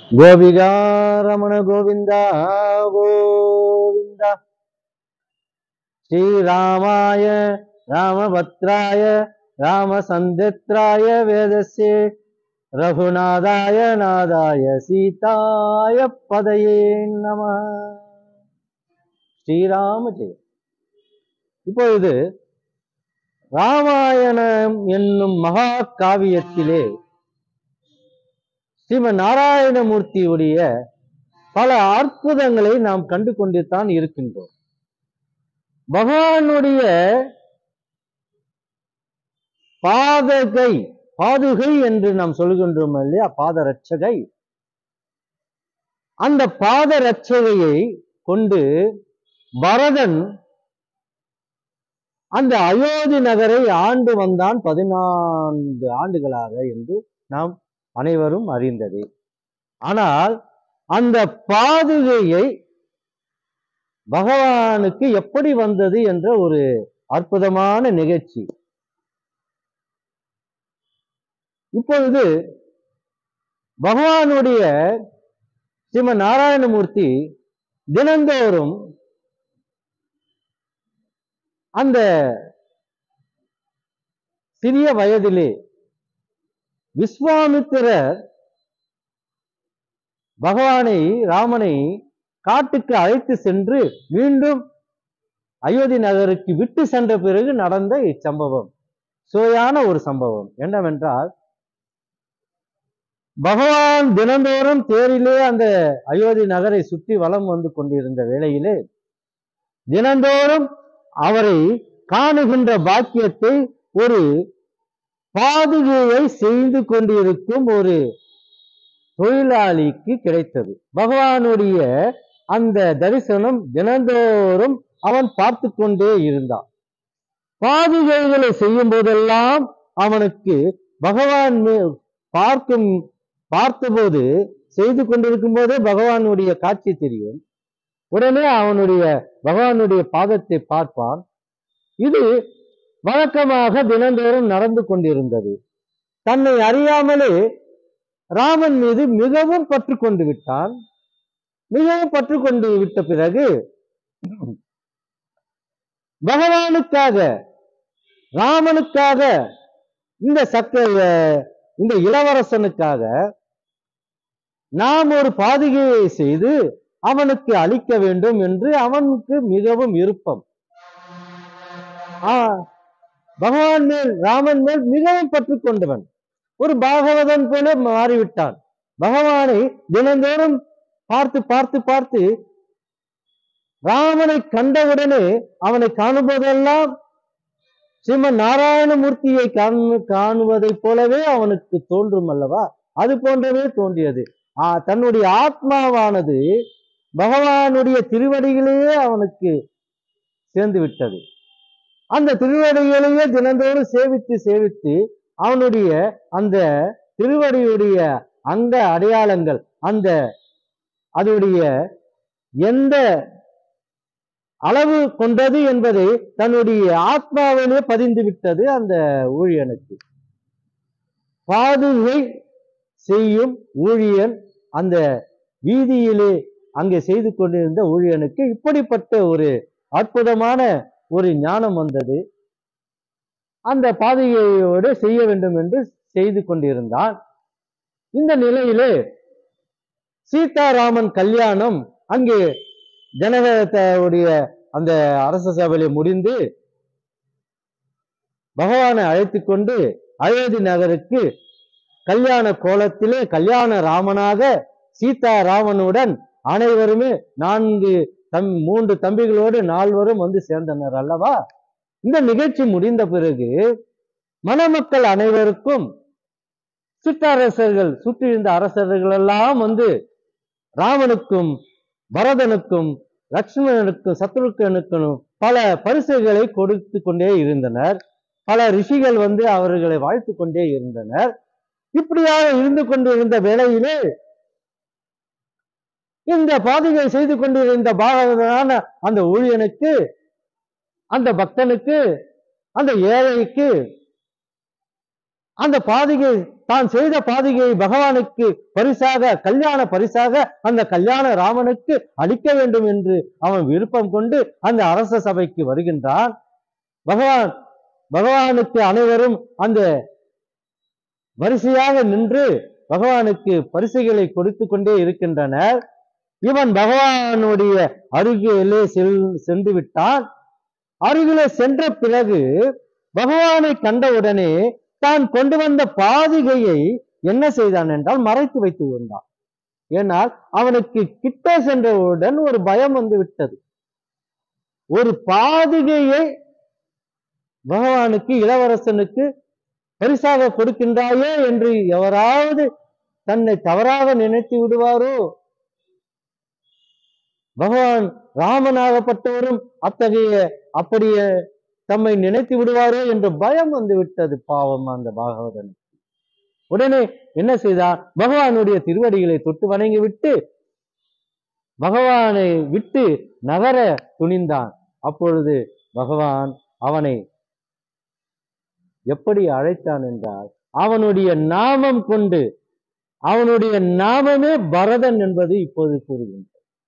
கோபிகா ரமண கோவிந்தா கோவிந்தா ஸ்ரீராமாய ராமபத்ராய ராமசந்திராய வேதஸ்யே ரகுநாதாய நாதாய சீதாய பதையே நம ஸ்ரீராம ஜெயம் இப்பொழுது ராமாயணம் என்னும் மகா காவியத்திலே ஸ்ரீமன் நாராயணமூர்த்தியுடைய பல அற்புதங்களை நாம் கண்டு கொண்டுதான் இருக்கின்றோம் பகவானுடைய பாதகை பாதுகை என்று நாம் சொல்கின்றோம் இல்லையா பாதரட்சகை அந்த பாதரட்சகையை கொண்டு பரதன் அந்த அயோத்தி நகரை ஆண்டு வந்தான் பதினான்கு ஆண்டுகளாக என்று நாம் அனைவரும் அறிந்தது ஆனால் அந்த பாதுகையை பகவானுக்கு எப்படி வந்தது என்ற ஒரு அற்புதமான நிகழ்ச்சி இப்பொழுது பகவானுடைய ஸ்ரீம நாராயணமூர்த்தி தினந்தோறும் அந்த சிறிய வயதிலே விஸ்வாமித்திரர் பகவானை ராமனை காட்டுக்கு அழைத்து சென்று மீண்டும் அயோத்தி நகருக்கு விட்டு சென்ற பிறகு நடந்த இச்சம்பவம் சுவையான ஒரு சம்பவம் என்னவென்றால் பகவான் தினந்தோறும் தேரிலே அந்த அயோத்தி நகரை சுற்றி வலம் வந்து கொண்டிருந்த வேளையிலே தினந்தோறும் அவரை காணுகின்ற பாக்கியத்தை ஒரு பாதுகையை செய்து கொண்டிருக்கும் ஒரு தொழிலாளிக்கு கிடைத்தது பகவானுடைய அந்த தரிசனம் தினந்தோறும் அவன் பார்த்து கொண்டே இருந்தான் பாதுகைகளை செய்யும் போதெல்லாம் அவனுக்கு பகவான் மே- பார்க்கும் பார்த்தபோது செய்து கொண்டிருக்கும் போதே பகவானுடைய காட்சி தெரியும் உடனே அவனுடைய பகவானுடைய பாதத்தை பார்ப்பான் இது வழக்கமாக தினந்தோறும் நடந்து கொண்டிருந்தது தன்னை அறியாமலே ராமன் மீது மிகவும் பற்று கொண்டு விட்டான் மிகவும் பற்று கொண்டு விட்ட பிறகு பகவானுக்காக ராமனுக்காக இந்த சக்க இந்த இளவரசனுக்காக நாம் ஒரு பாதுகையை செய்து அவனுக்கு அளிக்க வேண்டும் என்று அவனுக்கு மிகவும் விருப்பம் ஆ, பகவான் மேல் ராமன் மேல் மிகவும் பற்று கொண்டவன் ஒரு பாகவதன் போல மாறிவிட்டான் பகவானை தினந்தோறும் பார்த்து பார்த்து பார்த்து ராமனை கண்டவுடனே அவனை காணும்போதெல்லாம் ஸ்ரீமன் நாராயணமூர்த்தியை காணு காணுவதைப் போலவே அவனுக்கு தோன்றும் அல்லவா அது போன்றவே தோன்றியது ஆ, தன்னுடைய ஆத்மாவானது பகவானுடைய திருவடியிலேயே அவனுக்கு சேர்ந்து விட்டது அந்த திருவடிகளையே தினந்தோறும் சேவித்து சேவித்து அவனுடைய அந்த திருவடியுடைய அங்க அடையாளங்கள் அந்த அதனுடைய எந்த அளவு கொண்டது என்பதை தன்னுடைய ஆத்மாவிலே பதிந்து விட்டது அந்த ஊழியனுக்கு பாதுகை செய்யும் ஊழியன் அந்த வீதியிலே அங்கே செய்து கொண்டிருந்த ஊழியனுக்கு இப்படிப்பட்ட ஒரு அற்புதமான ஒரு ஞானம் வந்தது அந்த பாதுகையோடு செய்ய வேண்டும் என்று செய்து கொண்டிருந்தான் இந்த நிலையிலே சீதாராமன் கல்யாணம் அங்கே ஜனகத்துடைய அந்த அரச சபையிலே முடிந்து பகவானை அழைத்து கொண்டு அயோத்தி நகருக்கு கல்யாண கோலத்திலே கல்யாண ராமனாக சீதா ராமனுடன் அனைவருமே நான்கு தம் மூன்று தம்பிகளோடு நால்வரும் வந்து சேர்ந்தனர் அல்லவா இந்த நிகழ்ச்சி முடிந்த பிறகு மணமக்கள் அனைவருக்கும் சிற்றரசர்கள் சுற்றியிருந்த அரசர்கள் எல்லாம் வந்து ராமனுக்கும் பரதனுக்கும் லக்ஷ்மணனுக்கும் சத்ருக்கனுக்கும் பல பரிசுகளை கொடுத்து கொண்டே இருந்தனர் பல ரிஷிகள் வந்து அவர்களை வாழ்த்து கொண்டே இருந்தனர் இப்படியாக இருந்து கொண்டிருந்த வேளையிலே இந்த பாதுகை செய்து கொண்டிருந்த பாகவதனான அந்த ஊழியனுக்கு அந்த பக்தனுக்கு அந்த ஏழைக்கு அந்த பாதுகை தான் செய்த பாதுகையை பகவானுக்கு பரிசாக கல்யாண பரிசாக அந்த கல்யாண ராமனுக்கு அளிக்க வேண்டும் என்று அவன் விருப்பம் கொண்டு அந்த அரச சபைக்கு வருகின்றான் பகவான் பகவானுக்கு அனைவரும் அந்த வரிசையாக நின்று பகவானுக்கு பரிசுகளை கொடுத்து கொண்டே இருக்கின்றனர் இவன் பகவானுடைய அருகிலே செல் சென்று விட்டான் அருகிலே சென்ற பிறகு பகவானை கண்டவுடனே தான் கொண்டு வந்த பாதிகையை என்ன செய்தான் என்றால் மறைத்து வைத்து வந்தான் ஏனால் அவனுக்கு கிட்ட சென்றவுடன் ஒரு பயம் வந்து விட்டது ஒரு பாதுகையை பகவானுக்கு இளவரசனுக்கு பரிசாக கொடுக்கின்றாயே என்று எவராவது தன்னை தவறாக நினைத்து விடுவாரோ பகவான் ராமனாகப்பட்டவரும் அத்தகைய அப்படியே தம்மை நினைத்து விடுவாரோ என்ற பயம் வந்து விட்டது பாவம் அந்த பாகவதனுக்கு உடனே என்ன செய்தான் பகவானுடைய திருவடிகளை தொட்டு வணங்கி விட்டு பகவானை விட்டு நகர துணிந்தான் அப்பொழுது பகவான் அவனை எப்படி அழைத்தான் என்றால் அவனுடைய நாமம் கொண்டு அவனுடைய நாமமே பரதன் என்பது இப்போது கூறுகின்றது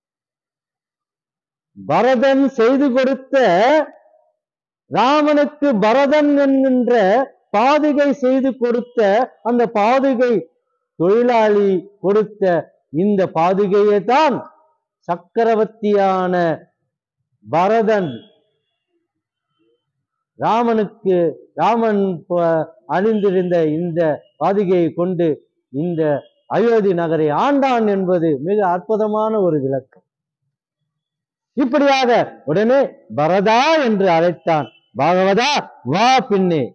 பரதன் செய்து கொடுத்த ராமனுக்கு பரதன் என்கின்ற பாதுகை செய்து கொடுத்த அந்த பாதுகை தொழிலாளி கொடுத்த இந்த பாதுகையை தான் சக்கரவர்த்தியான பரதன் ராமனுக்கு ராமன் ப- அணிந்திருந்த இந்த பாதுகையை கொண்டு இந்த அயோத்தி நகரை ஆண்டான் என்பது மிக அற்புதமான ஒரு விளக்கம் இப்படியாக உடனே பரதா என்று அழைத்தான் பாகவதா வா பின்னே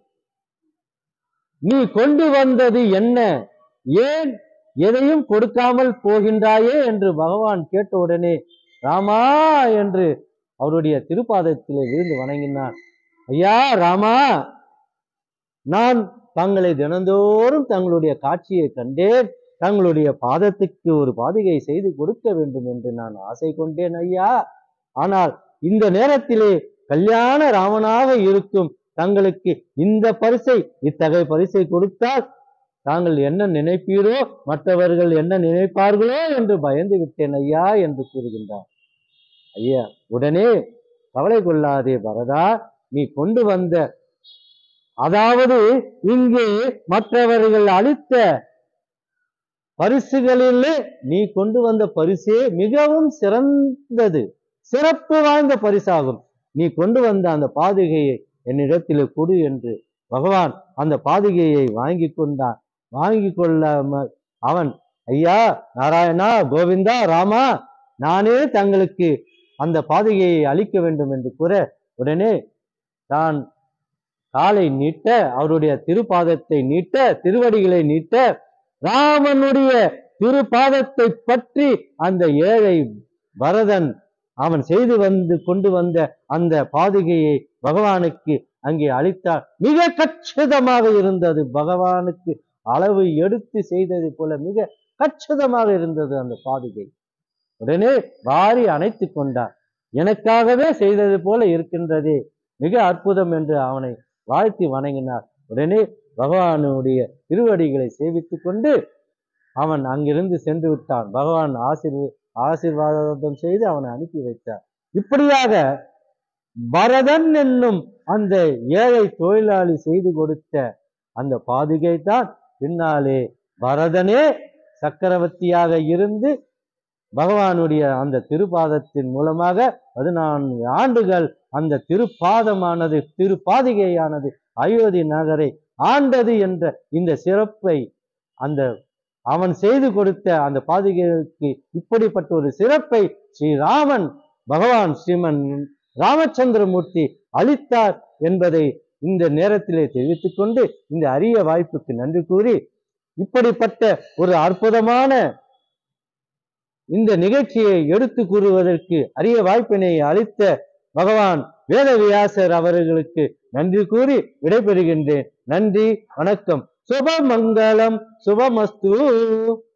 நீ கொண்டு வந்தது என்ன ஏன் எதையும் கொடுக்காமல் போகின்றாயே என்று பகவான் கேட்ட உடனே ராமா என்று அவருடைய திருப்பாதத்திலே விழுந்து வணங்கினான் ஐயா ராமா நான் தங்களை தினந்தோறும் தங்களுடைய காட்சியை கண்டேன் தங்களுடைய பாதத்துக்கு ஒரு பாதுகை செய்து கொடுக்க வேண்டும் என்று நான் ஆசை கொண்டேன் ஐயா ஆனால் இந்த நேரத்திலே கல்யாண ராமனாக இருக்கும் தங்களுக்கு இந்த பரிசை இத்தகைய பரிசை கொடுத்தால் தாங்கள் என்ன நினைப்பீரோ மற்றவர்கள் என்ன நினைப்பார்களோ என்று பயந்து விட்டேன் ஐயா என்று கூறுகின்றார் ஐயா உடனே கவலை கொள்ளாதே பரதா நீ கொண்டு வந்த அதாவது இங்கே மற்றவர்கள் அளித்த பரிசுகளிலே நீ கொண்டு வந்த பரிசே மிகவும் சிறந்தது சிறப்பு வாய்ந்த பரிசாகும் நீ கொண்டு வந்த அந்த பாதுகையை என்னிடத்திலே கொடு என்று பகவான் அந்த பாதுகையை வாங்கி கொண்டான் வாங்கி கொள்ளாமல் அவன் ஐயா நாராயணா கோவிந்தா ராமா நானே தங்களுக்கு அந்த பாதுகையை அளிக்க வேண்டும் என்று கூற உடனே தான் காலை நீட்ட அவருடைய திருப்பாதத்தை நீட்ட திருவடிகளை நீட்ட ராமனுடைய திருப்பாதத்தை பற்றி அந்த ஏழை பரதன் அவன் செய்து வந்து கொண்டு வந்த அந்த பாதுகையை பகவானுக்கு அங்கே அளித்தார் மிக கச்சிதமாக இருந்தது பகவானுக்கு அளவு எடுத்து செய்தது போல மிக கச்சிதமாக இருந்தது அந்த பாதுகை உடனே வாரி அணைத்து கொண்டார் எனக்காகவே செய்தது போல இருக்கின்றதே மிக அற்புதம் என்று அவனை வாழ்த்தி வணங்கினார் உடனே பகவானுடைய திருவடிகளை சேவித்துக் கொண்டு அவன் அங்கிருந்து சென்று விட்டான் பகவான் ஆசீர்வ ஆசீர்வாதம் செய்து அவனை அனுப்பி வைத்தார் இப்படியாக பரதன் என்னும் அந்த ஏழை தொழிலாளி செய்து கொடுத்த அந்த பாதுகை தான் பின்னாலே பரதனே சக்கரவர்த்தியாக இருந்து பகவானுடைய அந்த திருப்பாதத்தின் மூலமாக பதினான்கு ஆண்டுகள் அந்த திருப்பாதமானது திருப்பாதிகையானது அயோத்தி நகரை ஆண்டது என்ற இந்த சிறப்பை அந்த அவன் செய்து கொடுத்த அந்த பாதுகைக்கு இப்படிப்பட்ட ஒரு சிறப்பை ஸ்ரீராமன் பகவான் ஸ்ரீமன் ராமச்சந்திரமூர்த்தி அளித்தார் என்பதை இந்த நேரத்திலே தெரிவித்துக் கொண்டு இந்த அரிய வாய்ப்புக்கு நன்றி கூறி இப்படிப்பட்ட ஒரு அற்புதமான இந்த நிகழ்ச்சியை எடுத்து கூறுவதற்கு அரிய வாய்ப்பினை அளித்த பகவான் வேதவியாசர் அவர்களுக்கு நன்றி கூறி விடைபெறுகின்றேன் நன்றி வணக்கம் சுபமங்கலம் சுபமஸ்து